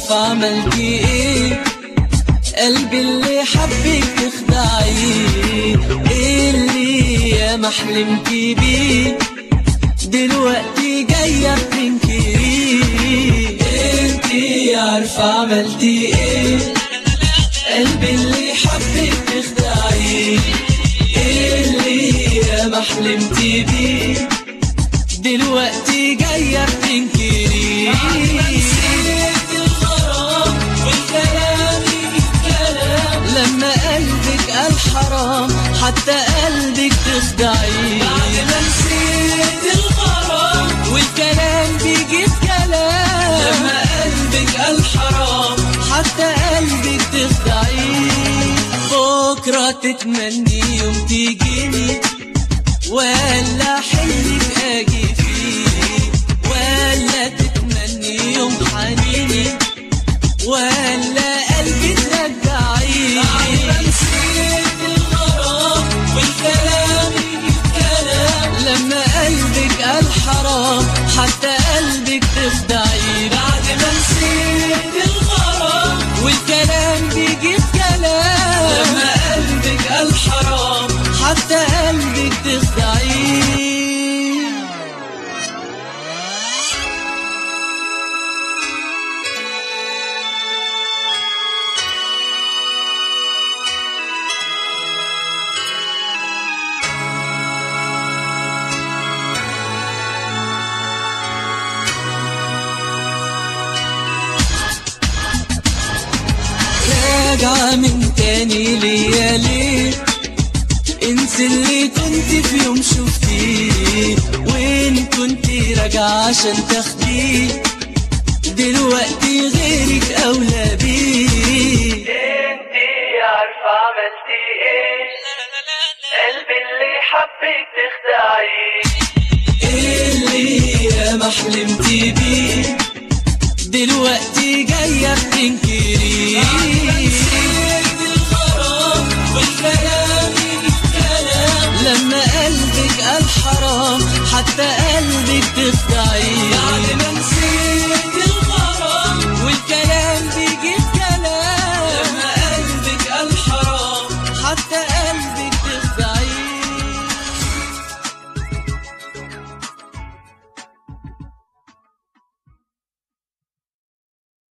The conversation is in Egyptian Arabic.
عارفة عملتي ايه قلبي اللي حبك تخدعيه اللي يا ما حلمتي بيه دلوقتي جاية بتنكريه انتي عارفة عملتي ايه قلبي اللي حبك تخدعيه اللي يا ما حلمتي بيه دلوقتي جاية بتنكريه لما قلبك قال حرام حتى قلبك تخدعيه بعد ما نسيت الغرام والكلام بيجي في كلام لما قلبك قال حرام حتى قلبك تخدعيه بكرة تتمني يوم تيجيني ولا حلمك اجي فيه ولا تتمني يوم حنيني ولا قلبي ترجعيه نسيت الغرام والكلام الكلام لما قلبك قال حرام حتى قلبك تخدعيه بعد ما نسيت الغرام والكلام بيجي في كلام لما قلبك قال حرام حتى قلبك تخدعيه راجعة من تاني ليا ليه انسى اللي كنت في يوم شفتيه وين كنت راجعة عشان تاخديه دلوقتي غيرك اولى بيه انتي عارفة عملتي ايه قلبي اللي حبك تخدعيه اللي يا ما حلمتي بيه دلوقتي جاية بتنكريه لما قلبك قال حرام حتى قلبك تخدعيه